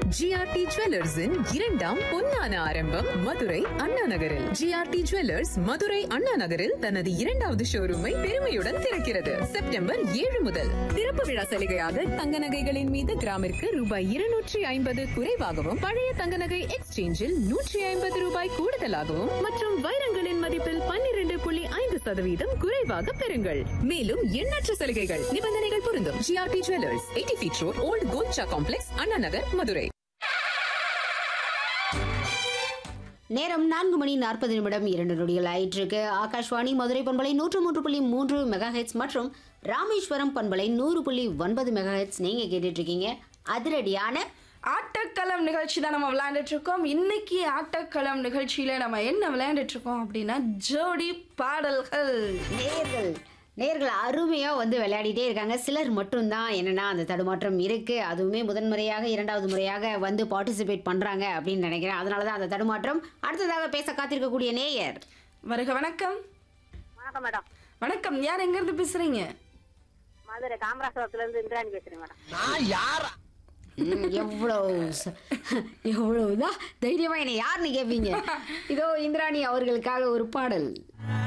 GRT ஜுவல்லர்ஸின் இரண்டாம் பொன்னான ஆரம்பம் மதுரை அண்ணா நகரில் ஜிஆர்டி ஜுவல்லர்ஸ் மதுரை அண்ணா நகரில் தனது இரண்டாவது ஷோரூமை பெருமையுடன் திறக்கிறது செப்டம்பர் ஏழு முதல் திறப்பு விழா சலுகையாக தங்க நகைகளின் மீது கிராமிற்கு ரூபாய் இருநூற்றி ஐம்பது குறைவாகவும் பழைய தங்க நகை எக்ஸ்சேஞ்சில் நூற்றி ஐம்பது ரூபாய் கூடுதலாகவும் மற்றும் வைரங்களின் மதிப்பில் பன்னிரண்டு புள்ளி ஐந்து சதவீதம் குறைவாக பெறுங்கள் மேலும் எண்ணற்ற சலுகைகள் நிபந்தனைகள் பொருந்தும் GRT jewellers eighty feet road old Golcha complex Anna Nagar Madurai நேரம் நான்கு மணி நாற்பது நிமிடம் இரண்டு நொடிகள் ஆயிட்டிருக்கு ஆகாஷ்வாணி மதுரை பண்பலை நூற்று மூன்று புள்ளி மூன்று மெகா மற்றும் ராமேஸ்வரம் பண்பலை நூறு புள்ளி ஒன்பது மெகா ஹெட்ஸ் நீங்க கேட்டுட்டு இருக்கீங்க அதிரடியான ஆட்டக்களம் நிகழ்ச்சி தான் நம்ம விளையாண்டுட்டு இருக்கோம் இன்னைக்கு ஆட்டக்களம் நிகழ்ச்சியில நம்ம என்ன விளையாண்டுட்டு இருக்கோம் அப்படின்னா ஜோடி பாடல்கள் நேர்கள் நேர்கள் அருமையாக வந்து விளையாடிட்டே இருக்காங்க சிலர் மட்டும்தான் என்னன்னா அந்த தடுமாற்றம் இருக்கு அதுவுமே முதன்முறையாக இரண்டாவது முறையாக வந்து பார்ட்டிசிபேட் பண்றாங்க அப்படின்னு நினைக்கிறேன் அதனால தான் அந்த தடுமாற்றம் அடுத்ததாக பேச காத்திருக்கக்கூடிய நேயர் வருக வணக்கம் வணக்கம் மேடம் வணக்கம் யார் எங்க இருந்து பேசுறீங்க மதுரை காமராசபுரத்துல இருந்து இந்திராணி பேசுறேன் மேடம் ம், எவ்வளவு ச- எவ்வளவுதான் தைரியமா என்னை யாருன்னு கேட்பீங்க இதோ இந்திராணி அவர்களுக்காக ஒரு பாடல்